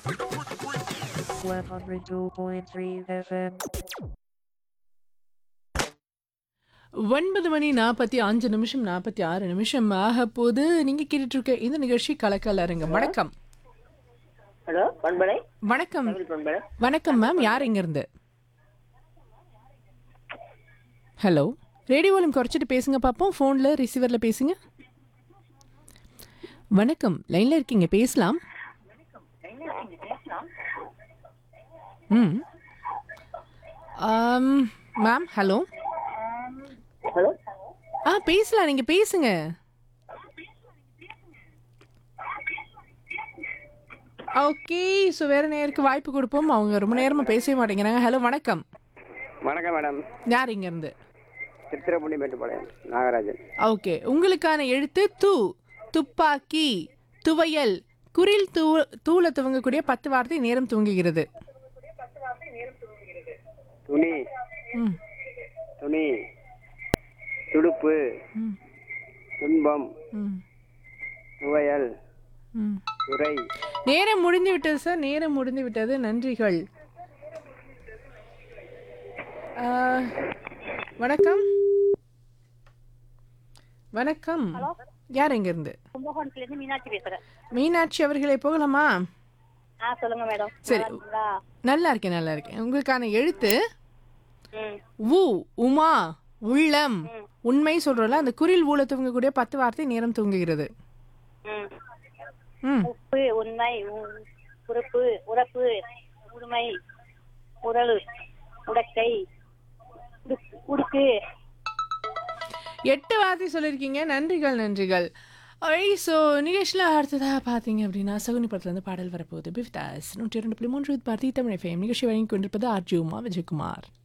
102.3 FM. ஒன்பது மணி நாற்பத்தி அஞ்சு நிமிஷம் நாற்பத்தி ஆறு நிமிஷம் ஆக போது நீங்க கேட்டுட்டு இருக்க இந்த நிகழ்ச்சி கலக்கல் அரங்க வணக்கம் ஹலோ பண்பலை வணக்கம் தமிழ் பண்பலை வணக்கம் மேம் யார் இங்க இருந்து ஹலோ ரேடியோ வால்யூம் குறைச்சிட்டு பேசுங்க பார்ப்போம் ஃபோனில் ரிசீவரில் பேசுங்க வணக்கம் லைனில் இருக்கீங்க பேசலாம் ம் ஆம், மேம் ஹலோ ஹலோ ஆ பேசலாம் நீங்கள் பேசுங்க ஓகே ஸோ வேற நேருக்கு வாய்ப்பு கொடுப்போம் அவங்க ரொம்ப நேரமாக பேசவே மாட்டேங்கிறாங்க ஹலோ வணக்கம் வணக்கம் மேடம் யார் இங்கேருந்து சித்திரப்புண்டி மேட்டுப்பாளையம் நாகராஜன் ஓகே உங்களுக்கான எழுத்து து துப்பாக்கி துவையல் குரில் தூ தூள துவங்கக்கூடிய பத்து வார்த்தை நேரம் துவங்குகிறது துணி ம் துணி துடுப்பு ம் துன்பம் ம் துவையல் ம் துறை நேரம் முடிந்து விட்டது சார் நேரம் முடிந்து விட்டது நன்றிகள் ஆ, வணக்கம் வணக்கம் யார் எங்க இருந்து கும்பகோணத்துல இருந்து மீனாட்சி பேசுறேன் மீனாட்சி அவர்களை போகலாமா ஆ சொல்லுங்க மேடம் சரி. நல்லா இருக்கீங்களா? நல்லா இருக்கேன் நல்லா இருக்கேன் உங்களுக்கான எழுத்து ம் உ உமா உள்ளம் உண்மை சொல்றோம்ல அந்த குரில் ஊழ தூங்கக்கூடிய பத்து வார்த்தை நேரம் தூங்குகிறது ம் ம் உப்பு உண்மை உ- உறுப்பு உறப்பு உடுமை உரல் உடக்கை உடுக்கு- உடுக்கு எட்டு வார்த்தை சொல்லியிருக்கீங்க நன்றிகள் நன்றிகள் ஸோ நிகழ்ச்சியில் அடுத்ததாக பார்த்தீங்க அப்படின்னா சகுனி படத்துலேருந்து பாடல் வரப்போகுது பிஃப்தாஸ் நூற்றி இரண்டு புள்ளி மூன்று பார்த்தி தமிழ் எஃப்எம் நிகழ்ச்சி வழங்கி கொண்டிருப்பது ஆர்ஜி உமா விஜயகுமார்